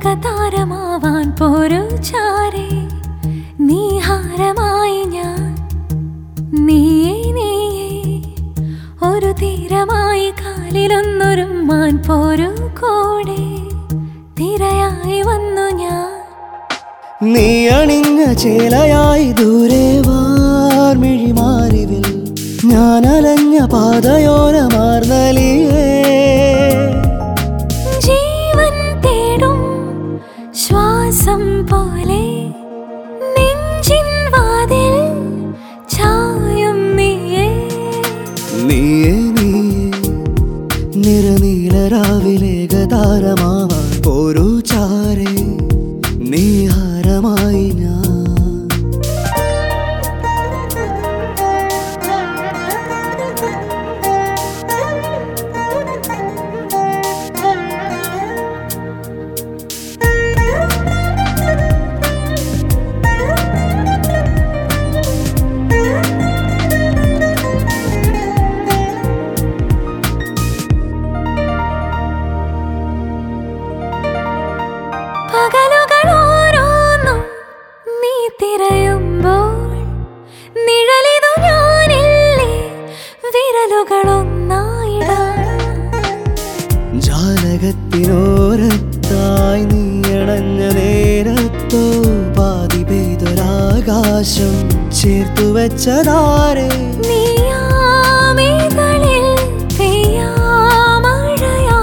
ഏകതാരമാവാൻ പോരു ചാരേ നീ ഹാരമായി ഞാൻ നീയേ നീയേ ഒരു തീരമായി കാലിലൊന്നൊരുമാൻ പോരു കൂടെ തിരയായി വന്നു ഞാൻ നീ അണിഞ്ഞ ചേലയായി ദൂരെ വാർമിഴി മാറിവിൽ ഞാൻ അലഞ്ഞ പാതയോരമാർന്നലിയേ ജീവൻ തേടും ശ്വാസം പോലെ നെഞ്ചിൻ വാതിൽ ചായും നീയേ നീയേ നീയേ നിറനീല രാവിലെ ഗതാരമാവാൻ ഒരു ചാരേ നീ ഹാരമായി ഞാൻ പകലുകൾ ഓരോന്നും നീ തിരയുമ്പോൾ നിഴലിതു ഞാനില്ലേ വിരലുകളൊന്നായിടാം ജാലകത്തിനോരത്തായി നീയണഞ്ഞ നേരത്തോ പാതി പെയ്തൊരാകാശം ചേർത്തു വെച്ചതാരേ നീയാമിതളിൽ പെയ്യാമഴയാ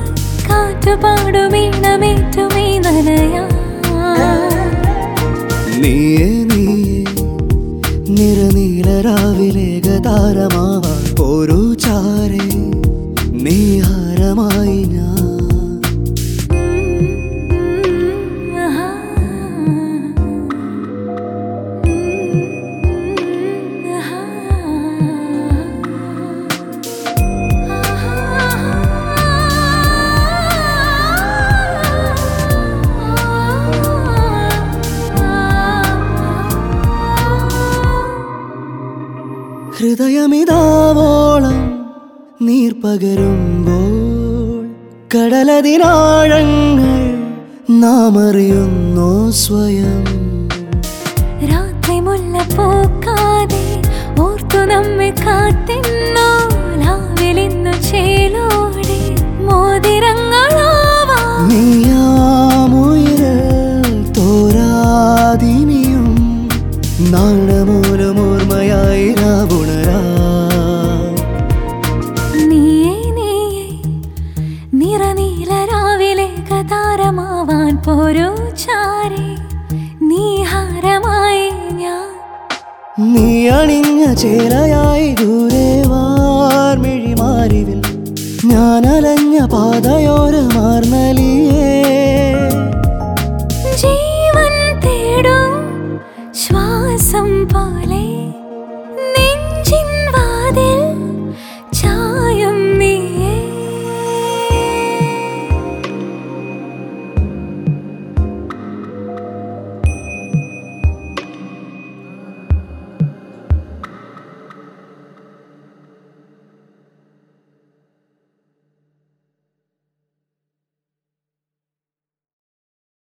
കാറ്റുപാടുമീണമേറ്റുമീ നനയാ നീയേ നീയേ നിറനീല രാവിലെ ഗതാരമാവാൻ ഒരു ചാരേ നീ ഹാരമായി ഞാൻ ഹൃദയമിതാവോളം നീർപ്പകരുമ്പോൾ കടലതിനാഴങ്ങൾ നാം അറിയുന്നോ സ്വയം രാത്രി മുല്ല പൂക്കാതെ ഓർത്തു നമ്മെ കാത്തിന്നോ ലാവിലിന്നു ചേലോടെ മോതിരങ്ങളാവാ നീയാമുയരൽ തോരാതിനിയും നാണമൂലം ഓർമ്മയായി രാവുണരാ നീയേ നീയേ നിറനീല രാവിലെ കതാരമാവാൻ പോരോ ചാരേ നീ ഹാരമായി ഞാൻ നീ അണിഞ്ഞ ചേലയായി ദൂരെ വാർമിഴി മാറിവിൽ ഞാൻ അലഞ്ഞ പാതയോരമാർന്നലി